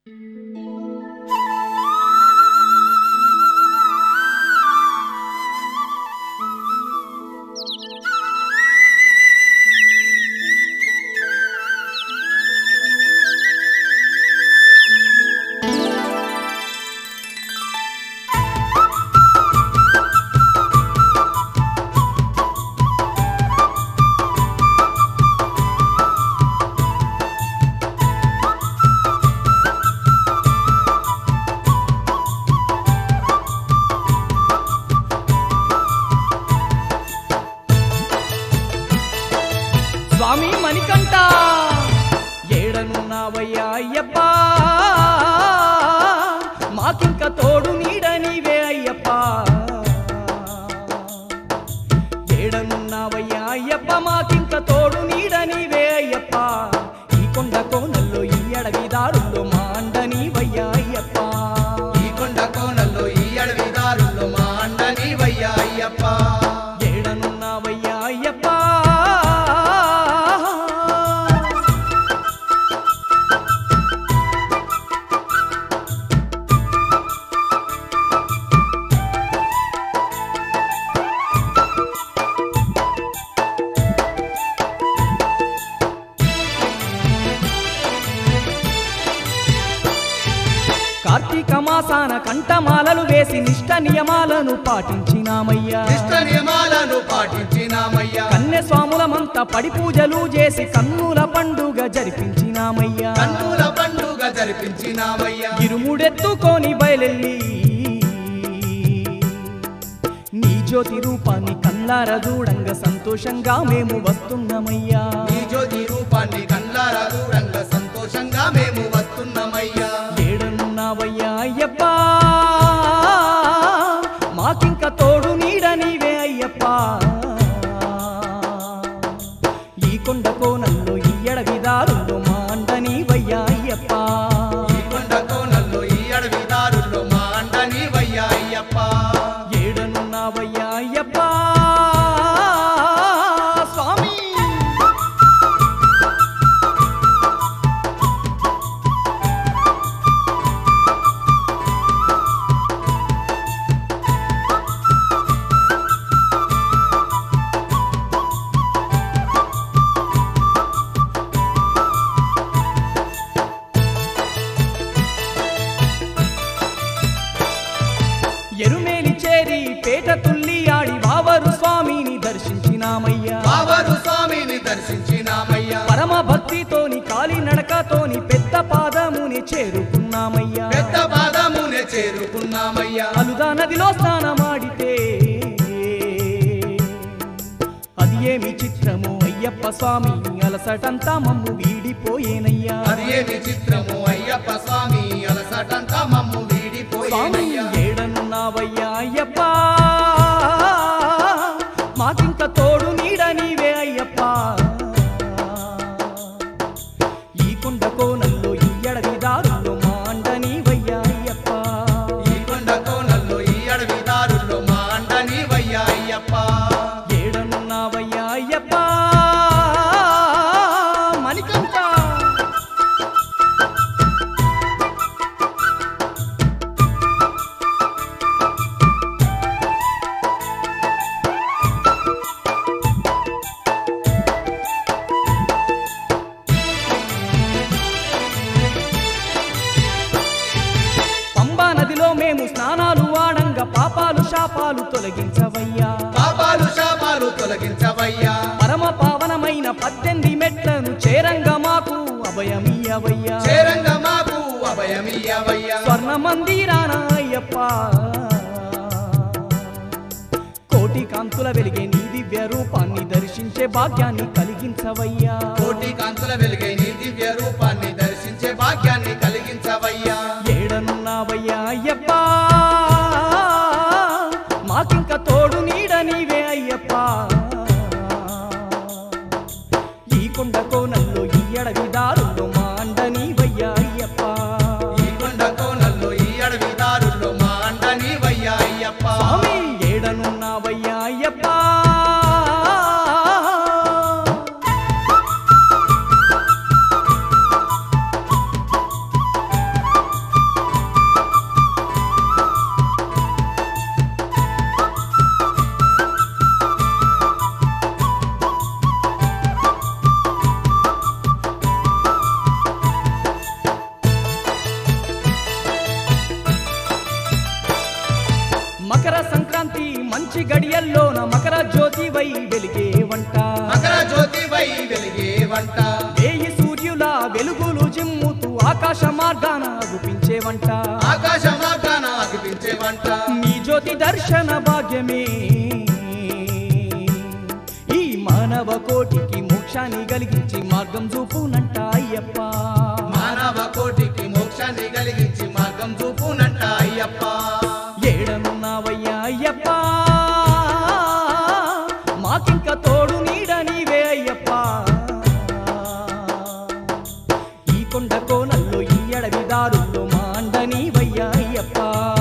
స్వామి మణికంఠ ఏడనున్నావయ్యా అయ్యప్ప మాకింక తోడు నీడ నీవే అయ్యప్ప ఏడనున్నావయ్యా అయ్యప్ప మాకింక తోడు నీడ నీవే అయ్యప్ప ఈ కొండ కోనల్లో ఈ అడవి దారుల్లో మా అండ నీవయ్యా అయ్యప్ప ఈ కొండ కోనల్లో ఈ అడవి దారుల్లో మా అండ నీవయ్యా అయ్యప్ప ఏడనున్నావయ్యా అయ్యప్ప కార్తీక మాసాన కంఠమాలలు వేసి నిష్ట నియమాలను పాటించినామయ్యా ఇష్ట నియమాలను పాటించినామయ్యా కన్నె స్వాములమంతా పడి పూజలు చేసి కన్నుల పండుగ జరిపించినామయ్యా కన్నుల పండుగ జరిపించినామయ్యా ఇరుముడెత్తుకొని బయలెల్లి నీ జ్యోతి రూపాన్ని కల్లార చూడంగా సంతోషంగా మేము వస్తున్నామయ్యా నీ జ్యోతి రూపాన్ని కళ్ళారా దూరంగా సంతోషంగా మేము వస్తున్నామయ్యా ఏడనున్నావయ్యా అయ్యప్ప మాకింక తోడు నీడ నీవే అయ్యప్ప ఈ కొండ కోనల్లో ఈ అడవి దారుల్లో మా అండ నీవయ్యా అయ్యప్ప ఈ కొండ కోనల్లో ఈ అడవి దారుల్లో మా అండ నీవయ్యా అయ్యప్ప ఏడనున్నావయ్యా అయ్యప్ప స్వామి ఎరుమేలి చేరి పేట తుల్లి ఆడి వావరు స్వామిని దర్శించినామయ్యా బాబరు స్వామిని దర్శించినామయ్యా పరమ భక్తితోని కాలి నడకతోని పెద్ద పాదముని చేరుకున్నామయ్యా పెద్ద పాదమునే చేరుకున్నామయ్యా అలుదా నదిలో స్నానమాడితే అది ఏమి చిత్రము అయ్యప్ప స్వామి అలసటంతా మమ్ము వీడిపోయేనయ్యా అది ఏమి చిత్రము అయ్యప్ప స్వామి అలసటంతా మమ్ము స్వామి వీడిపోయినయ్యా ఏడనున్నావయ్యా అయ్యప్ప మాకింక తోడు నీడ నీవే అయ్యప్ప ఈ కొండ కోనల్లో ఈ అడవి దారుల్లో మా అండ నీవయ్యా అయ్యప్ప ఈ కొండ కోనల్లో ఈ అడవి దారుల్లో మా అండ నీవయ్యా అయ్యప్ప ఏడనున్నావయ్యా అయ్యప్ప మణికంఠ పంబా నదిలో మేము స్నానాలు వాడంగా పాపాలు శాపాలు తొలగించవయ్యా పాపాలు శాపాలు తొలగించవయ్యా పరమ పావనమైన పద్దెనిమిది మెట్లను చేరంగా మాకు అభయమీయవయ్యా చేరంగ మాకు అభయమియ్యవయ్యా స్వర్ణ మందిరాన అయ్యప్ప కోటి కాంతుల వెలిగే నీ దివ్య రూపాన్ని దర్శించే భాగ్యాన్ని కలిగించవయ్యా కోటి కాంతుల వెలుగై నీ దివ్య రూపాన్ని దర్శించే భాగ్యాన్ని కలిగించవయ్యా ఏడనున్నావయ్యా అయ్యప్ప మాకింక తోడు నీడ నీవే అయ్యప్ప ఈ కొండ కోనల్లో ఈ అడవి దారుల్లో మా అండ నీవయ్యా అయ్యప్ప ఈ కొండ కోనల్లో ఈ అడవి దారుల్లో మా అండ నీవయ్యా అయ్యప్ప స్వామి ఏడనున్నావయ్యా అయ్యప్ప మంచి గడియల్లోన మకర జ్యోతి వై వెలిగే వంట మకర జ్యోతి వై వెలిగే వంట వేయి సూర్యుల వెలుగులు జిమ్ముతూ ఆకాశ మార్గాన గుపించే వంట ఆకాశ మార్గాన అగిపించే వంట నీ జ్యోతి దర్శన భాగ్యమే ఈ మానవ కోటికి మోక్షాన్ని కలిగించి మార్గం చూపునంట అయ్యప్ప మానవ కోటికి మోక్షాన్ని కలిగించి మార్గం చూపునంట అయ్యప్ప ఏడనున్నావయ్యా అయ్యప్ప మాకింక తోడు నీడ నీవే అయ్యప్ప ఈ కొండ కోనల్లో ఈ అడవి దారుల్లో మా అండ నీవయ్యా అయ్యప్ప